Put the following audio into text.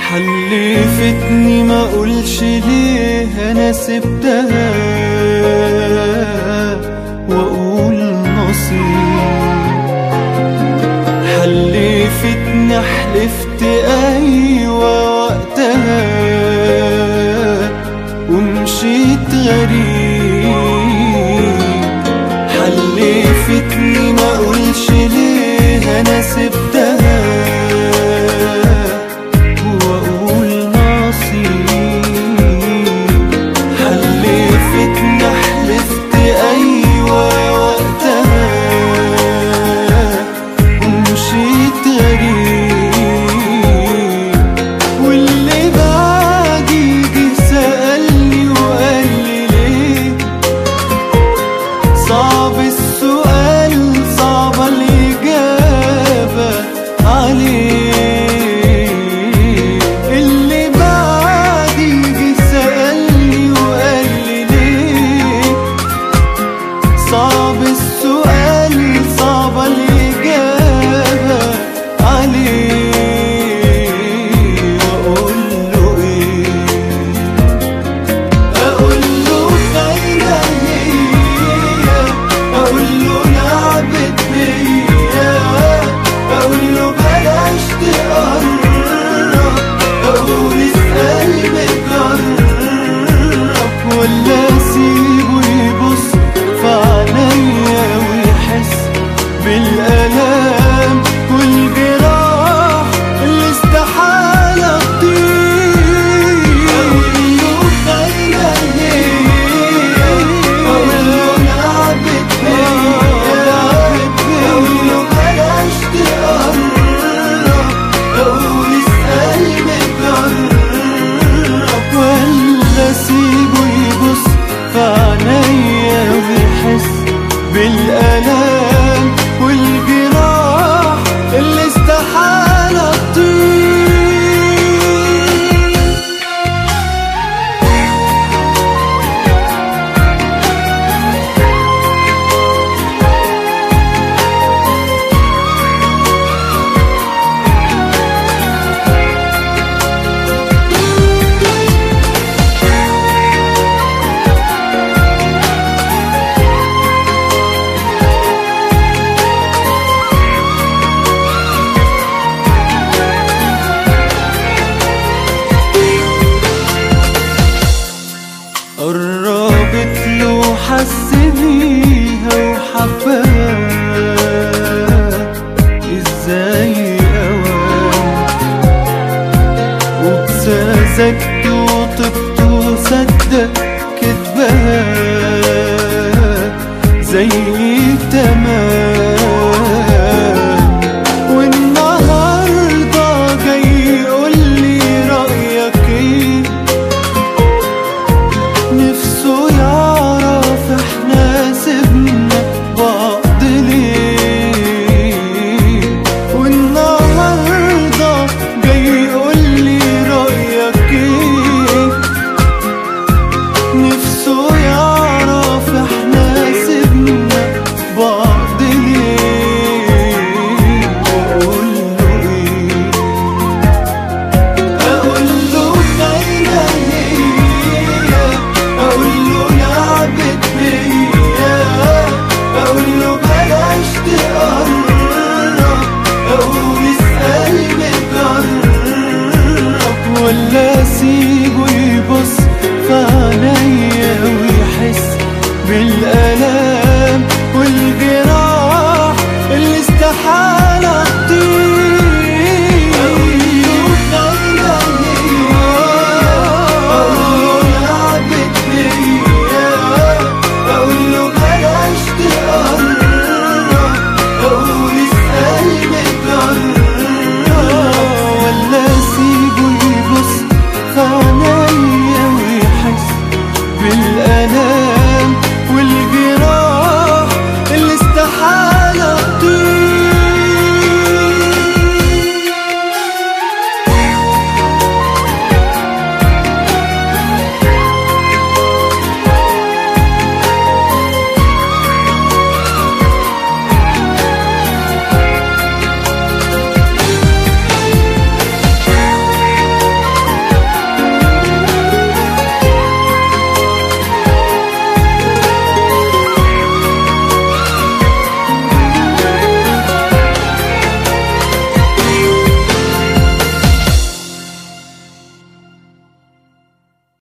حلفتني ما اقولش ليه انا سبتها واقول نصيب حلفتني حلفت ايوه وقتها ومشيت غريب حلفتني ما اقولش ليه انا سبتها واقول نصيب حلفتني حلفت ايوه وقتها ومشيت غريب واللي بعدي جه سألني وقال لي ليه صعب السؤال صعبة الإجابة عليه اللي بعدي جه سألني وقال لي ليه صعب السؤال صعبة الإجابة عليه وأقول له إيه أقول له خاينة هي أقول له لعبت بيا أقول له بلاش تقرب أقول اسأل مجرب ولا أسيبه يبص في عينيا ويحس بالآلام والجراح اللي استحالة تطير أقول له خاينة هي أقول له لعبت بيا أقول له بلاش تقرب أقول اسأل مجرب ولا أسيبه يبص في عينيا ويحس بالآلام والجراح اللي استحالة تطير قربت له حس بيها وحبها ازاي اوام وابتزجت وطبت وصدق كدبها زي تمام والنهارده جاي يقول لي رايك ايه نفسه يعرف احنا سيبنا بعض ليه والنهارده جاي يقول لي رايك ايه نفسه يعرف احنا سيبنا بعض ليه واقول له ايه أقول له خاينة هي أقول له لعبت بيا أقول له بلاش تقرب أقول اسأل مجرب ولا أسيب